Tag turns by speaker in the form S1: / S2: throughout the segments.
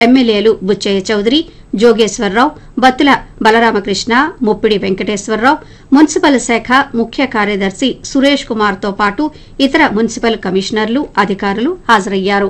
S1: ఎమ్మెల్యేలు బుచ్చయ్య చౌదరి జోగేశ్వరరావు బత్తుల బలరామకృష్ణ ముప్పిడి వెంకటేశ్వరరావు మున్సిపల్ శాఖ ముఖ్య కార్యదర్శి సురేష్ కుమార్తో పాటు ఇతర మున్సిపల్ కమిషనర్లు అధికారులు హాజరయ్యారు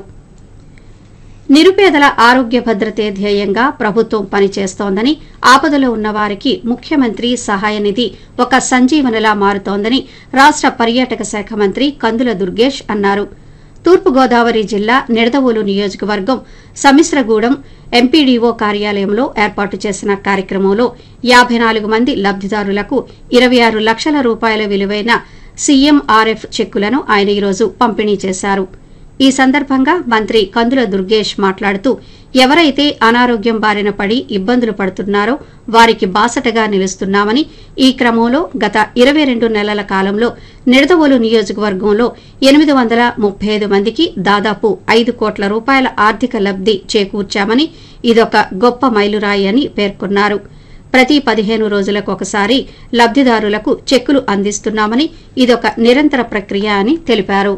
S1: నిరుపేదల ఆరోగ్య భద్రతే ధ్యేయంగా ప్రభుత్వం పనిచేస్తోందని ఆపదలో ఉన్న వారికి ముఖ్యమంత్రి సహాయ నిధి ఒక సంజీవనిలా మారుతోందని రాష్ట పర్యాటక శాఖ మంత్రి కందుల దుర్గేష్ అన్నారు తూర్పుగోదావరి జిల్లా నిడదవోలు నియోజకవర్గం సమిశ్రగూడెం ఎంపీడీఓ కార్యాలయంలో ఏర్పాటు చేసిన కార్యక్రమంలో యాబై నాలుగు మంది లబ్దిదారులకు ఇరవై ఆరు లక్షల రూపాయల విలువైన సీఎంఆర్ఎఫ్ చెక్కులను ఆయన ఈరోజు పంపిణీ చేశారు ఈ సందర్భంగా మంత్రి కందుల దుర్గేష్ మాట్లాడుతూ ఎవరైతే అనారోగ్యం బారిన పడి ఇబ్బందులు పడుతున్నారో వారికి బాసటగా నిలుస్తున్నామని ఈ క్రమంలో గత ఇరవై రెండు నెలల కాలంలో నిడదవోలు నియోజకవర్గంలో ఎనిమిది వందల ముప్పై ఐదు మందికి దాదాపు ఐదు కోట్ల రూపాయల ఆర్థిక లబ్ది చేకూర్చామని ఇదొక గొప్ప మైలురాయి అని పేర్కొన్నారు ప్రతి పదిహేను రోజులకు ఒకసారి లబ్దిదారులకు చెక్కులు అందిస్తున్నామని ఇదొక నిరంతర ప్రక్రియ అని తెలిపారు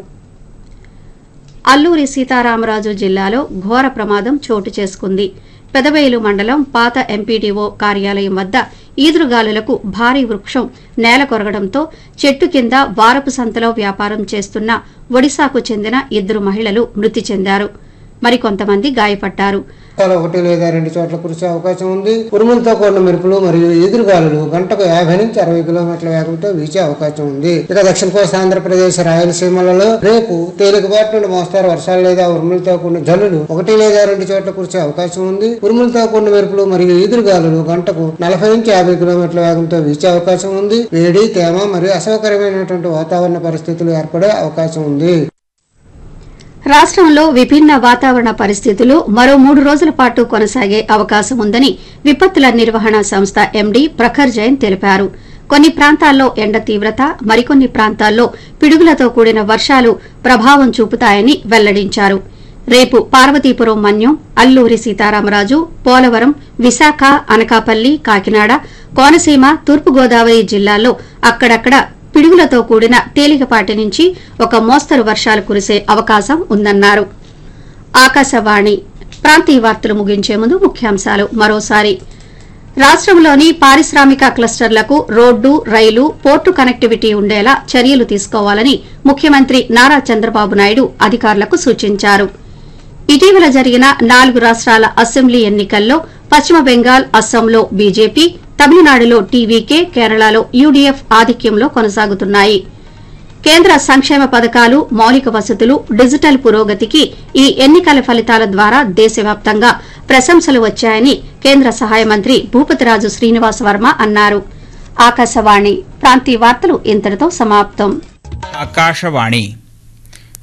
S1: అల్లూరి సీతారామరాజు జిల్లాలో ఘోర ప్రమాదం చోటు చేసుకుంది పెదవేలు మండలం పాత ఎంపీడీఓ కార్యాలయం వద్ద ఈదురుగాలులకు భారీ వృక్షం నేల కొరగడంతో చెట్టు కింద వారపు సంతలో వ్యాపారం చేస్తున్న ఒడిశాకు చెందిన ఇద్దరు మహిళలు మృతి చెందారు మరికొంతమంది గాయపడ్డారు
S2: చాలా ఒకటి లేదా రెండు చోట్ల కురిసే అవకాశం ఉంది ఉరుములతో కూడిన మెరుపులు మరియు ఎదురుగాలులు గంటకు యాభై నుంచి అరవై కిలోమీటర్ల వేగంతో వీచే అవకాశం ఉంది ఇక దక్షిణ కోస్తా ఆంధ్రప్రదేశ్ రాయలసీమలలో రేపు తేలికపాటి నుండి మోస్తారు వర్షాలు లేదా ఉరుములతో కూడిన జల్లులు ఒకటి లేదా రెండు చోట్ల కురిసే అవకాశం ఉంది ఉరుములతో కూడిన మెరుపులు మరియు ఎదురుగాలులు గంటకు నలభై నుంచి యాభై కిలోమీటర్ల వేగంతో వీచే అవకాశం ఉంది వేడి తేమ మరియు అసౌకర్యమైనటువంటి వాతావరణ పరిస్థితులు ఏర్పడే అవకాశం ఉంది
S1: రాష్ట్రంలో విభిన్న వాతావరణ పరిస్థితులు మరో మూడు రోజుల పాటు కొనసాగే అవకాశం ఉందని విపత్తుల నిర్వహణ సంస్థ ఎండీ ప్రఖర్ జైన్ తెలిపారు కొన్ని ప్రాంతాల్లో ఎండ తీవ్రత మరికొన్ని ప్రాంతాల్లో పిడుగులతో కూడిన వర్షాలు ప్రభావం చూపుతాయని వెల్లడించారు రేపు పార్వతీపురం మన్యం అల్లూరి సీతారామరాజు పోలవరం విశాఖ అనకాపల్లి కాకినాడ కోనసీమ తూర్పుగోదావరి జిల్లాల్లో అక్కడక్కడ పిడుగులతో కూడిన తేలికపాటి నుంచి ఒక మోస్తరు వర్షాలు కురిసే అవకాశం ఉందన్నారు ఆకాశవాణి ప్రాంతీయ వార్తలు ముగించే ముందు ముఖ్యాంశాలు మరోసారి రాష్ట్రంలోని పారిశ్రామిక క్లస్టర్లకు రోడ్డు రైలు పోర్టు కనెక్టివిటీ ఉండేలా చర్యలు తీసుకోవాలని ముఖ్యమంత్రి నారా చంద్రబాబు నాయుడు అధికారులకు సూచించారు ఇటీవల జరిగిన నాలుగు రాష్ట్రాల అసెంబ్లీ ఎన్నికల్లో పశ్చిమ బెంగాల్ అస్సాంలో బీజేపీ తమిళనాడులో టీవీకే కేరళలో యూడీఎఫ్ ఆధిక్యంలో కొనసాగుతున్నాయి కేంద్ర సంక్షేమ పథకాలు మౌలిక వసతులు డిజిటల్ పురోగతికి ఈ ఎన్నికల ఫలితాల ద్వారా దేశవ్యాప్తంగా ప్రశంసలు వచ్చాయని కేంద్ర సహాయ మంత్రి భూపతిరాజు శ్రీనివాస్ వర్మ అన్నారు ఆకాశవాణి ప్రాంతీయ వార్తలు ఇంతటితో సమాప్తం
S3: ఆకాశవాణి